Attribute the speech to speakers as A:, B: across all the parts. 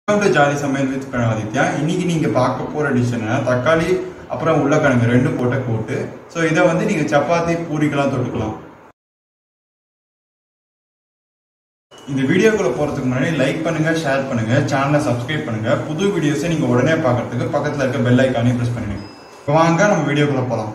A: Welcome to jolly சமையல் with Pranadithya இன்னைக்கு நீங்க பார்க்க போற டிஷ் என்னன்னா தக்காளி அப்புறம் உருளைக்கிழங்கு ரெண்டும் போட்ட கூட்டு ஸோ இதை வந்து நீங்க சப்பாத்தி பூரிக்கெல்லாம் தொட்டுக்கலாம் இந்த வீடியோக்குள்ள போறதுக்கு முன்னாடி லைக் பண்ணுங்க ஷேர் பண்ணுங்க சேனலை சப்ஸ்கிரைப் பண்ணுங்க புது வீடியோஸை நீங்க உடனே பார்க்கறதுக்கு பக்கத்துல இருக்க பெல் ஐக்கானையும் ப்ரெஸ் பண்ணிடுங்க இப்போ வாங்க நம்ம வீடியோக்குள்ள போலாம்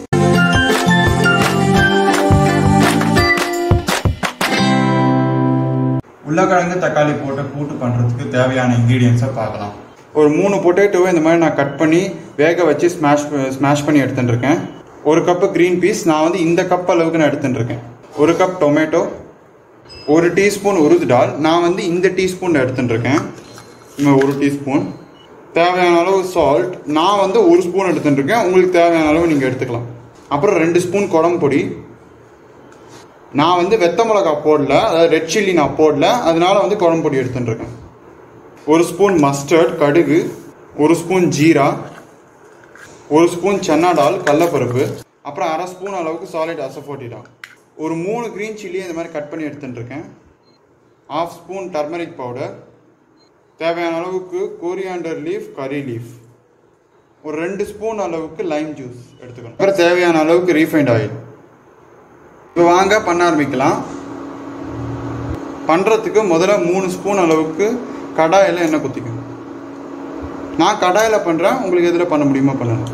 A: உருளைக்கிழங்கு தக்காளி போட்டு கூட்டு பண்ணுறதுக்கு தேவையான இன்க்ரீடியன்ஸை பார்க்கலாம் ஒரு மூணு பொட்டேட்டோவை இந்த மாதிரி நான் கட் பண்ணி வேக வச்சு ஸ்மாஷ் ஸ்மாஷ் பண்ணி எடுத்துட்டு இருக்கேன் ஒரு கப்பு க்ரீன் பீஸ் நான் வந்து இந்த கப் அளவுக்கு நான் எடுத்துட்டு இருக்கேன் ஒரு கப் டொமேட்டோ ஒரு டீஸ்பூன் உருது டால் நான் வந்து இந்த டீஸ்பூன் எடுத்துட்டு இருக்கேன் இன்னும் ஒரு டீஸ்பூன் தேவையான அளவு சால்ட் நான் வந்து ஒரு ஸ்பூன் எடுத்துட்டு இருக்கேன் உங்களுக்கு தேவையான அளவு நீங்கள் எடுத்துக்கலாம் அப்புறம் ரெண்டு ஸ்பூன் குழம்பு பொடி நான் வந்து வெத்த மிளகா போடல அதாவது ரெட் சில்லி நான் போடல அதனால வந்து குழம்பு பொடி எடுத்துட்டு இருக்கேன் ஒரு ஸ்பூன் மஸ்டர்ட் கடுகு ஒரு ஸ்பூன் ஜீரா ஒரு ஸ்பூன் சன்னா டால் கடலப்பருப்பு அப்புறம் அரை ஸ்பூன் அளவுக்கு சாலிட் அசஃபோட்டிடா ஒரு மூணு க்ரீன் சில்லி இந்த மாதிரி கட் பண்ணி எடுத்துட்டு இருக்கேன் ஆஃப் ஸ்பூன் டர்மரிக் பவுடர் தேவையான அளவுக்கு கோரியாண்டர் லீஃப் கறி லீஃப் ஒரு ரெண்டு ஸ்பூன் அளவுக்கு லைம் ஜூஸ் எடுத்துக்கணும் அப்புறம் தேவையான அளவுக்கு ரீஃபைண்ட் ஆயில் இப்போ வாங்க பண்ண ஆரம்பிக்கலாம் பண்ணுறதுக்கு முதல்ல மூணு ஸ்பூன் அளவுக்கு கடாயில் எண்ணெய் குத்திக்கணும் நான் கடாயில் பண்ணுறேன் உங்களுக்கு எதில் பண்ண முடியுமோ பண்ணலாம்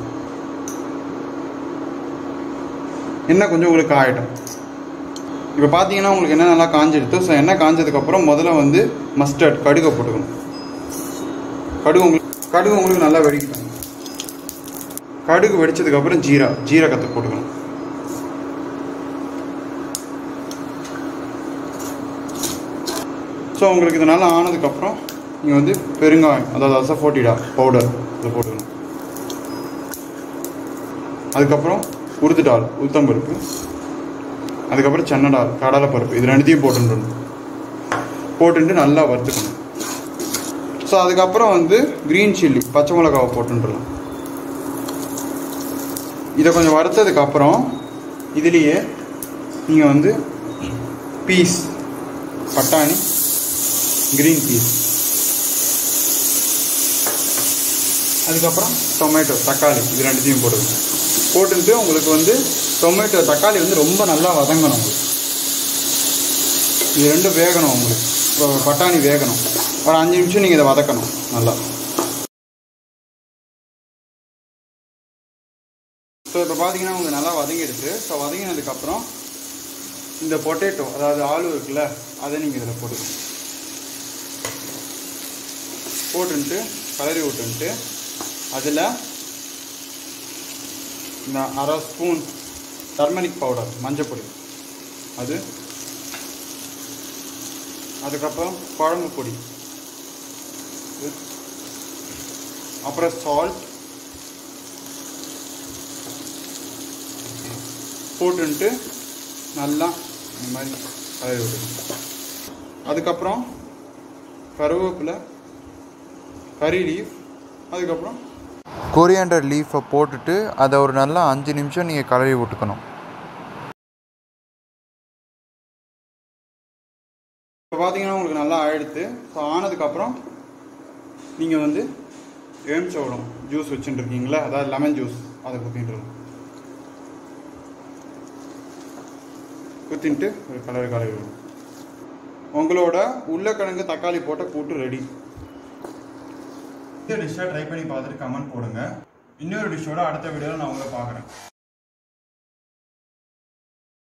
A: எண்ணெய் கொஞ்சம் உங்களுக்கு காயட்டும் இப்போ பார்த்தீங்கன்னா உங்களுக்கு எண்ணெய் நல்லா காஞ்சிடுது ஸோ எண்ணெய் காஞ்சதுக்கப்புறம் முதல்ல வந்து மஸ்டர்ட் கடுகை போட்டுக்கணும் கடுகு உங்களுக்கு கடுகு உங்களுக்கு நல்லா வெடிக்கணும் கடுகு வெடிச்சதுக்கப்புறம் ஜீரா ஜீரகத்தை போட்டுக்கணும் ஸோ உங்களுக்கு இது நல்லா ஆனதுக்கப்புறம் நீங்கள் வந்து பெருங்காயம் அதாவது அசஃபோட்டிடா பவுடர் இதை போட்டுக்கணும் அதுக்கப்புறம் உருது டால் உளுத்தம்பருப்பு அதுக்கப்புறம் சென்னை டால் கடலைப்பருப்பு இது ரெண்டுத்தையும் போட்டுடணும் போட்டுட்டு நல்லா வறுத்துக்கணும் ஸோ அதுக்கப்புறம் வந்து க்ரீன் சில்லி பச்சை மிளகாவை போட்டுடலாம் இதை கொஞ்சம் வறுத்ததுக்கப்புறம் இதுலேயே நீங்கள் வந்து பீஸ் பட்டாணி கிரீன் பீஸ் அதுக்கப்புறம் டொமேட்டோ தக்காளி இது ரெண்டுத்தையும் போடுங்க போட்டுட்டு உங்களுக்கு வந்து டொமேட்டோ தக்காளி வந்து ரொம்ப நல்லா வதங்கணும் உங்களுக்கு இது ரெண்டும் வேகணும் உங்களுக்கு இப்போ பட்டாணி வேகணும் ஒரு அஞ்சு நிமிஷம் நீங்கள் இதை வதக்கணும் நல்லா ஸோ இப்போ பார்த்தீங்கன்னா உங்களுக்கு நல்லா வதங்கிடுச்சு ஸோ வதங்கினதுக்கப்புறம் இந்த பொட்டேட்டோ அதாவது ஆலு இருக்குல்ல அதை நீங்கள் இதில் போட்டுக்கணும் போட்டுன்ட்டு கலரி விட்டுன்ட்டு அதில் இந்த அரை ஸ்பூன் டர்மரிக் பவுடர் மஞ்சப்பொடி அது அதுக்கப்புறம் குழம்பு பொடி இது. அப்புறம் சால்ட் போட்டுன்ட்டு நல்லா இந்த மாதிரி கலரி விட்டுக்கணும் அதுக்கப்புறம் கருவேப்பிலை கறி லீஃப் அதுக்கப்புறம்
B: கொரியாண்டர் லீஃபை போட்டுட்டு அதை ஒரு நல்லா அஞ்சு நிமிஷம் நீங்கள் கலரி விட்டுக்கணும்
A: இப்போ பார்த்தீங்கன்னா உங்களுக்கு நல்லா ஆயிடுத்து ஸோ ஆனதுக்கப்புறம் நீங்கள் வந்து எலுமிச்சோளம் ஜூஸ் வச்சுட்டு இருக்கீங்களா அதாவது லெமன் ஜூஸ் அதை குத்திட்டு குத்தின்ட்டு ஒரு கலர் கலரி விடும் உங்களோட உருளைக்கிழங்கு தக்காளி போட்ட கூட்டு ரெடி இந்த டிஷ்ஷை ட்ரை பண்ணி பார்த்துட்டு கமெண்ட் போடுங்க இன்னொரு டிஷ்ஷோட அடுத்த வீடியோவில் நான் உங்களை பார்க்குறேன்